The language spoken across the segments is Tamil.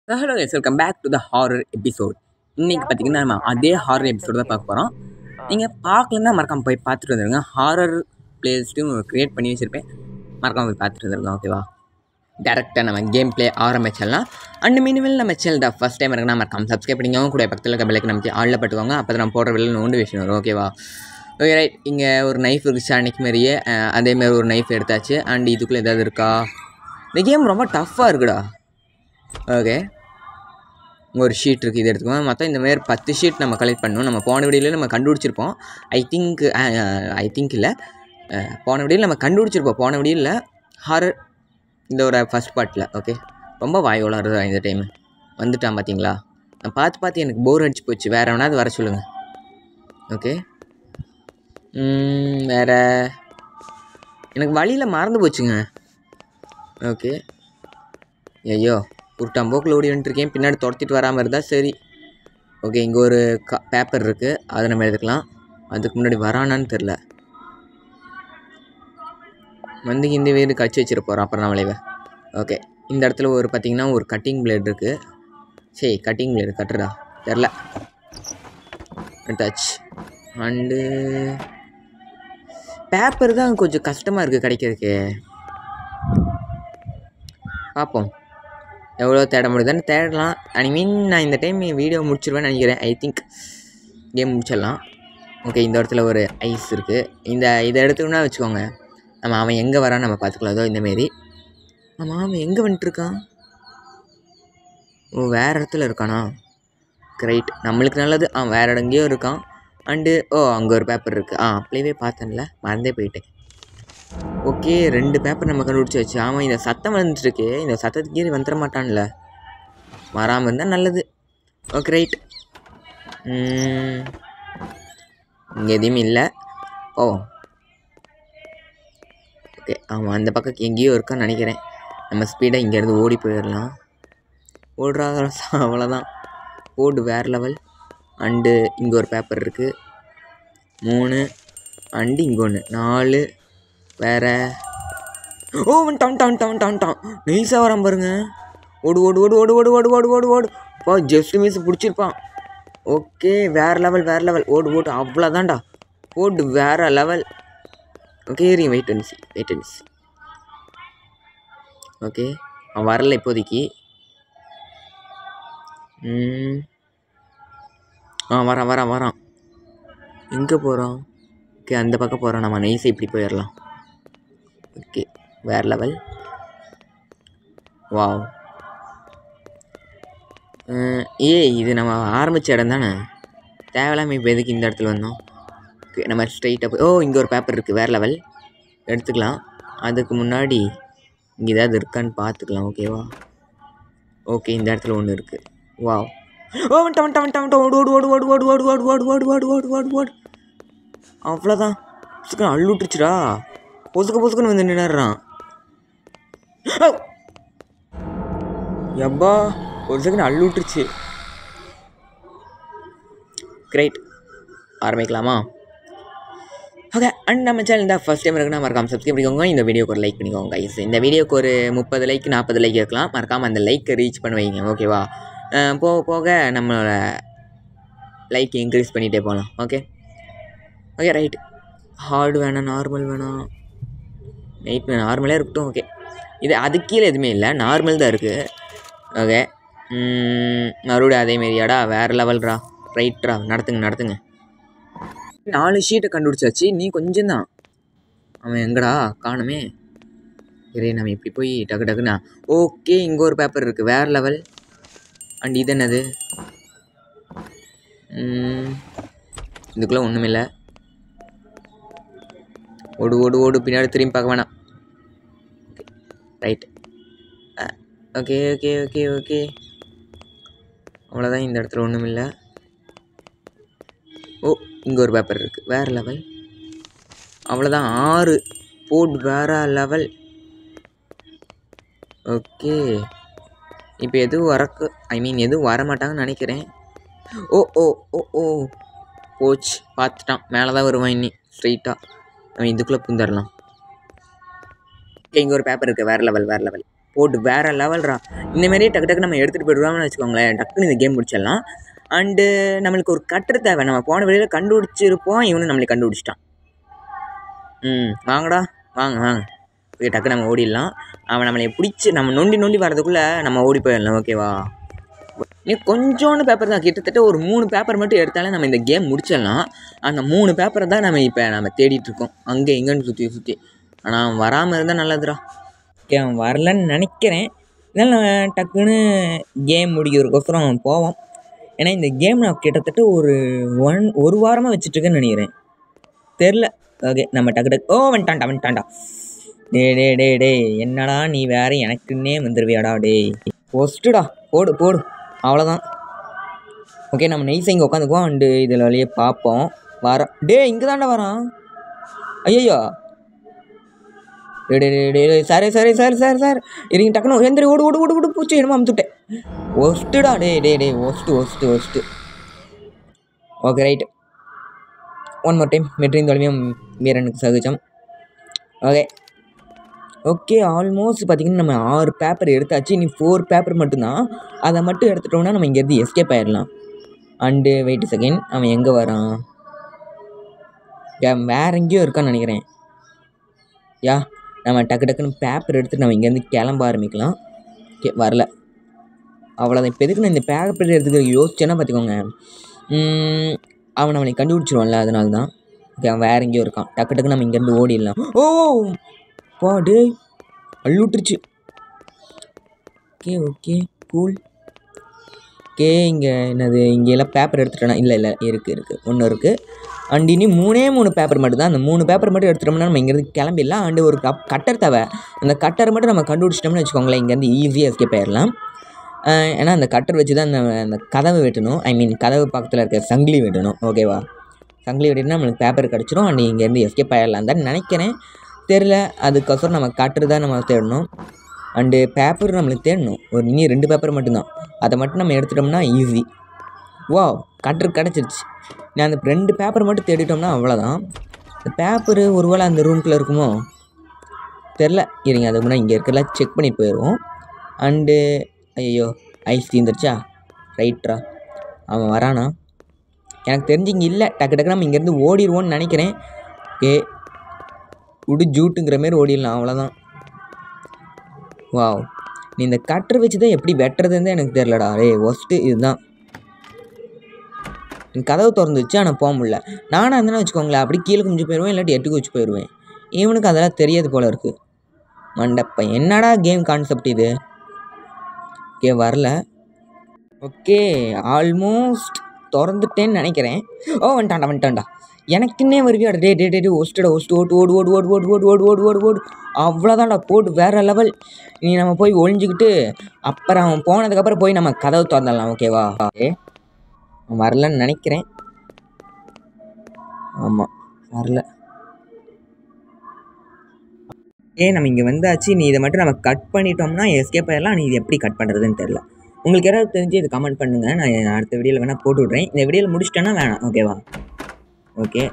Hello guys welcome back to the horror episode இன்றைக்கி பார்த்தீங்கன்னா நம்ம அதே ஹாரர் எபிசோட் தான் பார்க்க போகிறோம் நீங்கள் பார்க்கலன்னா மறக்காம போய் பார்த்துட்டு வந்துருங்க ஹாரர் பிளேலிஸ்ட்டும் க்ரியேட் பண்ணி வச்சுருப்பேன் மறக்காம போய் பார்த்துட்டு வந்துருங்க ஓகேவா டேரெக்டாக நம்ம கேம் ப்ளே ஆரம்பிச்சிடலாம் அண்ட் மினிமல் நம்ம சேனல் தான் ஃபஸ்ட் டைம் இருக்குன்னா மறக்காம சப்ஸ்கிரைப் பண்ணிக்கோங்க கூட பக்கத்தில் இருக்க பெல்லைக்கு நம்ம ஆளில் பட்டுக்கோங்க அப்போ தான் நம்ம போடுற வெளியில் நோட்டிஃபிகேஷன் வரும் ஓகேவா ஓகே ரைட் இங்கே ஒரு நைஃப் இருந்துச்சு அன்றைக்கி மாதிரியே அஹ், அதே மாதிரி ஒரு நைஃப் எடுத்தாச்சு அண்ட் இதுக்குள்ளே ஏதாவது இருக்கா இந்த கேம் ரொம்ப டஃப்பாக இருக்குடா ஓகே இங்கே ஒரு ஷீட் இருக்குது இது எடுத்துக்கோங்க மொத்தம் இந்த மாதிரி பத்து ஷீட் நம்ம கலெக்ட் பண்ணணும் நம்ம போன வீடியோவில் நம்ம கண்டுபிடிச்சிருப்போம் ஐ திங்க் ஐ திங்க் இல்லை போன வீடியோவில் நம்ம கண்டுபிடிச்சிருப்போம் போன வீடியோவில் ஹாரர் இந்த ஒரு ஃபஸ்ட் பார்ட்டில் ஓகே ரொம்ப வாய் வளருதா இந்த டைமு வந்துட்டான் பார்த்தீங்களா நான் பார்த்து பார்த்து எனக்கு போர் அடிச்சு போச்சு வேறு எவனாவது வர சொல்லுங்கள் ஓகே வேறு எனக்கு வழியில் மறந்து போச்சுங்க ஓகே ஐயோ உருட்டாம்போக்கில் ஓடி வந்துட்டுருக்கேன் பின்னாடி துரத்திட்டு வராமல் இருந்தால் சரி ஓகே இங்கே ஒரு க பேப்பர் இருக்குது அதை நம்ம எடுத்துக்கலாம் அதுக்கு முன்னாடி வரானான்னு தெரில வந்து இந்த வீடு கடிச்சு வச்சிட போகிறோம் அப்புறம் நான் விளைவ ஓகே இந்த இடத்துல ஒரு பார்த்தீங்கன்னா ஒரு கட்டிங் பிளேட் இருக்குது சரி கட்டிங் பிளேடு கட்டுறா தெரில டச் அண்டு பேப்பர் தான் கொஞ்சம் கஷ்டமாக இருக்குது கிடைக்கிறதுக்கு பார்ப்போம் எவ்வளோ தேட முடியுதுன்னு தேடலாம் ஐ மீன் நான் இந்த டைம் வீடியோ முடிச்சிருவேன்னு நினைக்கிறேன் ஐ திங்க் கேம் முடிச்சிடலாம் ஓகே இந்த இடத்துல ஒரு ஐஸ் இருக்குது இந்த இதை எடுத்துக்கணும்னா வச்சுக்கோங்க நம்ம அவன் எங்கே வரான்னு நம்ம பார்த்துக்கலாம் அதோ இந்தமாரி ஆமாம் அவன் எங்கே வந்துட்டுருக்கான் ஓ வேறு இடத்துல இருக்கானா ரைட் நம்மளுக்கு நல்லது அவன் வேறு இடங்கேயோ இருக்கான் அண்டு ஓ அங்கே ஒரு பேப்பர் இருக்குது ஆ அப்படியே பார்த்தேன்ல மறந்தே போயிட்டேன் ஓகே ரெண்டு பேப்பர் நம்ம கண்டுபிடிச்சி வச்சு ஆமாம் இந்த சத்தம் வந்துட்டுருக்கு இந்த சத்தத்துக்கு கீழே வந்துட மாட்டான்ல வராமல் இருந்தால் நல்லது ஓகே ரைட் இங்கே எதுவுமே இல்லை ஓ ஓகே ஆமாம் அந்த பக்கம் எங்கேயோ இருக்கான்னு நினைக்கிறேன் நம்ம ஸ்பீடாக இங்கேருந்து ஓடி போயிடலாம் ஓடுறா அவ்வளோதான் ஓடு வேறு லெவல் அண்டு இங்கே ஒரு பேப்பர் இருக்குது மூணு அண்டு இங்கே ஒன்று நாலு வேற ஓ டான் டான் டான் டான் டான் நைஸாக வரான் பாருங்க ஓடு ஓடு ஓடு ஓடு ஓடு ஓடு ஓடு ஓடு ஓடு பா ஜஸ்ட் மிஸ் பிடிச்சிருப்பான் ஓகே வேறு லெவல் வேறு லெவல் ஓடு ஓடு அவ்வளோதான்டா ஓடு வேறு லெவல் ஓகே இருங்க வெயிட் அனிசி வெயிட் அனிசி ஓகே அவன் வரல இப்போதைக்கு ம். ஆ வரான் வரான் வரான் எங்கே போகிறான் ஓகே அந்த பக்கம் போகிறான் நம்ம நைஸை இப்படி போயிடலாம் ஓகே வேறு லெவல் வாவ் ஏய் இது நம்ம ஆரம்பித்த இடம் தானே தேவையில்லாமல் இப்போ எதுக்கு இந்த இடத்துல வந்தோம் ஓகே நம்ம ஸ்ட்ரைட்டாக போய் ஓ இங்கே ஒரு பேப்பர் இருக்குது வேறு லெவல் எடுத்துக்கலாம் அதுக்கு முன்னாடி இங்கே ஏதாவது இருக்கான்னு பார்த்துக்கலாம் ஓகேவா ஓகே இந்த இடத்துல ஒன்று இருக்குது வாவ் ஓ வந்துட்டான் வந்துட்டான் வந்துட்டான் வந்துட்டான். ஓடு ஓடு ஓடு ஓடு ஓடு ஓடு ஓடு ஓடு ஓடு ஓடு ஓடு ஓடு ஓடு அவ்வளோதான் புசுக்கு அள்ளுட்டுருச்சுடா பொசுக்க பொசுக்குன்னு வந்து நின்னுறான் எப்பா ஒரு செகண்ட் அள்ளுட்டுருச்சு கிரேட் ஆரம்பிக்கலாமா ஓகே அண்ட் நம்ம சேனல் தான் ஃபஸ்ட் டைம் இருக்குன்னா மறக்காம சப்ஸ்கிரைப் பண்ணிக்கோங்க இந்த வீடியோக்கு ஒரு லைக் பண்ணிக்கோங்க guys. இந்த வீடியோக்கு ஒரு முப்பது லைக் நாற்பது லைக் இருக்கலாம் மறக்காமல் அந்த லைக்கை ரீச் பண்ண வைங்க ஓகேவா அஹ் போக போக நம்மளோட லைக் இன்க்ரீஸ் பண்ணிகிட்டே போகலாம் ஓகே ஓகே ரைட் ஹார்டு வேணாம் நார்மல் வேணாம் நைட் நார்மலே இருக்கட்டும் ஓகே இது அதுக்கு கீழே எதுவுமே இல்லை நார்மல் தான் இருக்குது ஓகே மறுபடியும் அதே மாரியாடா வேறு லெவல்ரா ரைட்ரா நடத்துங்க நடத்துங்க நாலு ஷீட்டை கண்டுபிடிச்சாச்சு நீ கொஞ்சம் தான் அவன் எங்கடா காணுமே சரி நம்ம இப்படி போய் டக்கு டக்குண்ணா ஓகே இங்கே ஒரு பேப்பர் இருக்குது வேறு லெவல் அண்ட் இது என்னது ம், இதுக்குள்ளே ஒன்றும் இல்லை ஓடு ஓடு ஓடு பின்னாடி திரும்பி பார்க்க வேணாம் right okay okay okay okay அவ்வளோதான் இந்த இடத்துல ஒன்றும் இல்லை ஓ இங்கே ஒரு பேப்பர் இருக்குது வேறு லெவல் அவ்வளோதான் ஆறு போட் வேறு லெவல் ஓகே இப்போ எதுவும் வரக்கு ஐ மீன் எதுவும் வர மாட்டாங்கன்னு நினைக்கிறேன் ஓ ஓ ஓ ஓ போச்சு பார்த்துட்டான் மேலே தான் வருவான் இன்னி ஸ்ட்ரைட்டாக அவன் இதுக்குள்ளே புந்தரலாம் இங்கே ஒரு பேப்பர் இருக்குது வேறு லெவல் வேறு லெவல் போட்டு வேறு லெவல்ரா இந்தமாரியே டக்கு டக்கு நம்ம எடுத்துகிட்டு போய்டுவோம்னு வச்சுக்கோங்களேன் டக்குன்னு இந்த கேம் முடிச்சிடலாம் அண்டு நம்மளுக்கு ஒரு கட்டுற தேவை நம்ம போன வழியில் கண்டுபிடிச்சிருப்போம் இவனும் நம்மளை கண்டுபிடிச்சிட்டான் ம் வாங்கடா வாங்க வாங்க ஓகே டக்கு நம்ம ஓடிடலாம் அவன் நம்மளை பிடிச்சி நம்ம நொண்டி நொண்டி வரதுக்குள்ளே நம்ம ஓடி போயிடலாம் ஓகேவா நீ கொஞ்சோண்டு பேப்பர் தான் கிட்டத்தட்ட ஒரு மூணு பேப்பர் மட்டும் எடுத்தாலே நம்ம இந்த கேம் முடிச்சிடலாம் அந்த மூணு பேப்பரை தான் நம்ம இப்போ நம்ம தேடிட்டு இருக்கோம் அங்கே எங்கேன்னு சுற்றி சுற்றி ஆனால் அவன் வராமல் இருந்தால் நல்லதுடா ஓகே அவன் வரலன்னு நினைக்கிறேன் இதெல்லாம் நம்ம டக்குன்னு கேம் முடிக்கிறதுக்கோசரம் போவோம் ஏன்னா இந்த கேம் நான் கிட்டத்தட்ட ஒரு ஒன் ஒரு வாரமாக வச்சுட்ருக்கேன்னு நினைக்கிறேன் தெரில ஓகே நம்ம டக்கு டக்கு ஓ வந்துட்டான்டா வந்துட்டான்டா டே டே டே டே என்னடா நீ வேற எனக்குன்னே வந்துடுவியாடா டேய் ஒஸ்ட்டுடா போடு போடு அவ்வளோதான் ஓகே நம்ம நெய்ஸை இங்கே உட்காந்துக்குவோம் அண்டு இதில் வழியே பார்ப்போம் வர டே இங்கே தாண்டா வரான் ஐயோ டே டே டே டே டே சரி சரி சரி சரி சார் இருங்க டக்குனு எந்திரி ஓடு ஓடு ஓடு ஓடு பூச்சி என்னமோ அமுத்துட்டேன் ஒஸ்ட்டுடா டே டே டே ஒஸ்ட்டு ஒஸ்ட்டு ஒஸ்ட்டு okay right one more time வெற்றியின் தோல்வியும் வீரனுக்கு சகிச்சம் ஓகே ஓகே ஆல்மோஸ்ட் பார்த்திங்கன்னா நம்ம ஆறு பேப்பர் எடுத்தாச்சு இனி ஃபோர் பேப்பர் மட்டும்தான் அதை மட்டும் எடுத்துட்டோம்னா நம்ம இங்கேருந்து எஸ்கேப் ஆயிடலாம் அண்டு வெயிட் செகண்ட் அவன் எங்கே வரான் ஏன் வேற எங்கேயோ இருக்கான்னு நினைக்கிறேன் யா நம்ம டக்கு டக்குன்னு பேப்பர் எடுத்துட்டு நம்ம இங்கேருந்து கிளம்ப ஆரம்பிக்கலாம் ஓகே வரல அவ்வளோதான் இப்போ எதுக்கு நான் இந்த பேப்பர் எடுத்துக்க யோசிச்சேன்னா பார்த்துக்கோங்க உம், அவன் அவனை கண்டுபிடிச்சிருவான்ல அதனால தான் ஓகே அவன் வேற எங்கேயோ இருக்கான் டக்கு டக்கு நம்ம இங்கேருந்து ஓடிடலாம் ஓ பா டேய் அள்ளுட்டுருச்சு ஓகே ஓகே கூல் ஓகே இங்கே என்னது இங்கே எல்லாம் பேப்பர் எடுத்துட்டேனா இல்லை இல்லை இருக்குது இருக்குது ஒன்று இருக்குது அண்ட் இனி மூணே மூணு பேப்பர் மட்டும் தான் அந்த மூணு பேப்பர் மட்டும் எடுத்துட்டோம்னா நம்ம இங்கேருந்து கிளம்பிடலாம் அண்டு ஒரு கப் கட்டர் தேவை அந்த கட்டரை மட்டும் நம்ம கண்டுபிடிச்சிட்டோம்னு வச்சுக்கோங்களேன் இங்கேருந்து ஈஸியாக எஸ்கேப் ஆயிடலாம் அஹ் ஏன்னா அந்த கட்டர் வச்சு தான் அந்த அந்த கதவை வெட்டணும் ஐ மீன் கதவு பக்கத்தில் இருக்க சங்கிலி வெட்டணும் ஓகேவா சங்கிலி வெட்டினா நம்மளுக்கு பேப்பர் கிடச்சிரும் அண்ட் இங்கேருந்து எஸ்கேப் ஆயிடலாம் தான் நினைக்கிறேன் தெரில அதுக்கோசரம் நம்ம கட்டர் தான் நம்ம தேடணும் அண்டு பேப்பர் நம்மளுக்கு தேடணும் ஒரு இனி ரெண்டு பேப்பர் மட்டும்தான் அதை மட்டும் நம்ம எடுத்துட்டோம்னா ஈஸி வா கட்டர் கிடச்சிருச்சு நான் அந்த ரெண்டு பேப்பர் மட்டும் தேடிட்டோம்னா அவ்வளோதான் இந்த பேப்பரு ஒருவேளை அந்த ரூம்குள்ளே இருக்குமோ தெரில இருங்க அதுக்கு முன்னாடி இங்கே இருக்கலாம் செக் பண்ணிட்டு போயிடுவோம் அண்டு ஐயோ ஐஸ் தீந்துருச்சா ரைட்ரா அவன் வரானா எனக்கு தெரிஞ்சு இங்கே இல்லை டக்கு டக்கு நம்ம இங்கேருந்து ஓடிடுவோன்னு நினைக்கிறேன் ஓகே உடு ஜூட்டுங்கிற மாரி ஓடிடலாம் அவ்வளோதான் வாவ் நீ இந்த கட்டர் வச்சு தான் எப்படி வெட்டுறதுன்னு எனக்கு தெரிலடா டேய் ஒஸ்ட்டு இதுதான் என் கதவு திறந்துச்சு ஆனால் போக முடியல நானாக இருந்தேன்னு வச்சுக்கோங்களேன் அப்படி கீழே குஞ்சு போயிடுவேன் இல்லாட்டி எட்டு குச்சி போயிடுவேன் இவனுக்கு அதெல்லாம் தெரியாது போல இருக்குது மண்டப்பன் என்னடா கேம் கான்செப்ட் இது ஓகே வரல ஓகே ஆல்மோஸ்ட் திறந்துட்டேன்னு நினைக்கிறேன் ஓ வந்துட்டான்டா வந்துட்டான்டா எனக்குன்னே வருவியாடா டே டே டே டே ஒஸ்டடா ஒஸ்ட்டு ஓட்டு ஓடு ஓடு ஓடு ஓடு ஓடு ஓடு ஓடு ஓடு ஓடு அவ்வளோதான்டா போட்டு வேறு லெவல் நீ நம்ம போய் ஒளிஞ்சிக்கிட்டு அப்புறம் அவன் போனதுக்கப்புறம் போய் நம்ம கதவு திறந்துடலாம் ஓகேவா ஓகே அவன் வரலன்னு நினைக்கிறேன் ஆமாம் வரல ஏ நம்ம இங்கே வந்தாச்சு நீ இதை மட்டும் நம்ம கட் பண்ணிட்டோம்னா எஸ்கேப் ஆயிடலாம் நீ இது எப்படி கட் பண்ணுறதுன்னு தெரில உங்களுக்கு யாராவது தெரிஞ்சு இது கமெண்ட் பண்ணுங்கள் நான் அடுத்த வீடியோவில் வேணால் போட்டு விட்றேன் இந்த வீடியோவில் முடிச்சிட்டேன்னா வேணாம் ஓகேவா ஓகே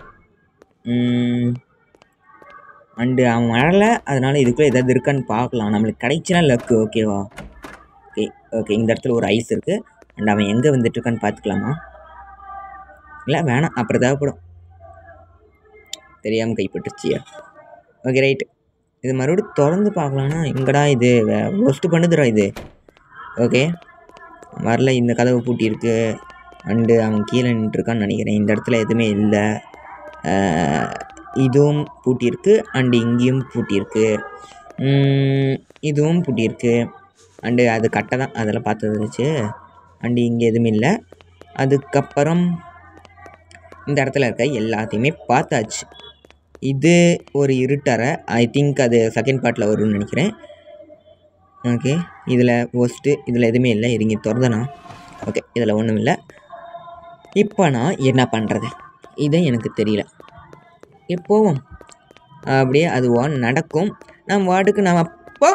அண்டு அவன் வரல அதனால் இதுக்குள்ளே ஏதாவது இருக்கான்னு பார்க்கலாம் நம்மளுக்கு கிடைச்சினா லக்கு ஓகேவா ஓகே ஓகே இந்த இடத்துல ஒரு ஐஸ் இருக்குது அண்ட் அவன் எங்கே வந்துட்டுருக்கான்னு பார்த்துக்கலாமா இல்லை வேணாம் அப்புறம் தேவைப்படும் தெரியாமல் கைப்பட்டுச்சியா ஓகே ரைட்டு இது மறுபடியும் திறந்து பார்க்கலான்னா எங்கடா இது ஒஸ்ட்டு பண்ணுதுடா இது ஓகே வரல இந்த கதவு பூட்டியிருக்கு அண்டு அவன் கீழே நின்றுருக்கான்னு நினைக்கிறேன் இந்த இடத்துல எதுவுமே இல்லை அஹ், இதுவும் பூட்டியிருக்கு அண்டு இங்கேயும் பூட்டியிருக்கு உம், இதுவும் பூட்டியிருக்கு அண்டு அது கட்டை தான் அதெல்லாம் பார்த்தது வச்சு அண்டு இங்கே எதுவுமே இல்லை அதுக்கப்புறம் இந்த இடத்துல இருக்க எல்லாத்தையுமே பார்த்தாச்சு இது ஒரு இருட்டறை ஐ திங்க் அது செகண்ட் பார்ட்டில் வரும்னு நினைக்கிறேன் ஓகே இதில் ஒஸ்ட்டு இதில் எதுவுமே இல்லை இருங்க திறந்தனா ஓகே இதில் ஒன்றும் இல்லை இப்போ நான் என்ன பண்ணுறது இதை எனக்கு தெரியல எப்போவும் அப்படியே அதுவாக நடக்கும் நம்ம வாட்டுக்கு நம்ம அப்போ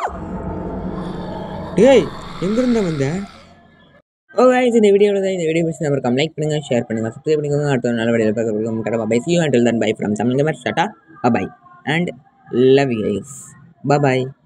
டேய் எங்கேருந்த வந்த ஓ guys இந்த வீடியோவில் தான் இந்த வீடியோ பிடிச்சி நம்ம லைக் பண்ணுங்கள் ஷேர் பண்ணுங்கள் சப்ஸ்கிரைப் பண்ணிக்கோங்க அடுத்த ஒரு நல்ல வீடியோ பார்க்க கடை bye see you until then bye from Tamil மாதிரி ta-ta bye and love you guys bye bye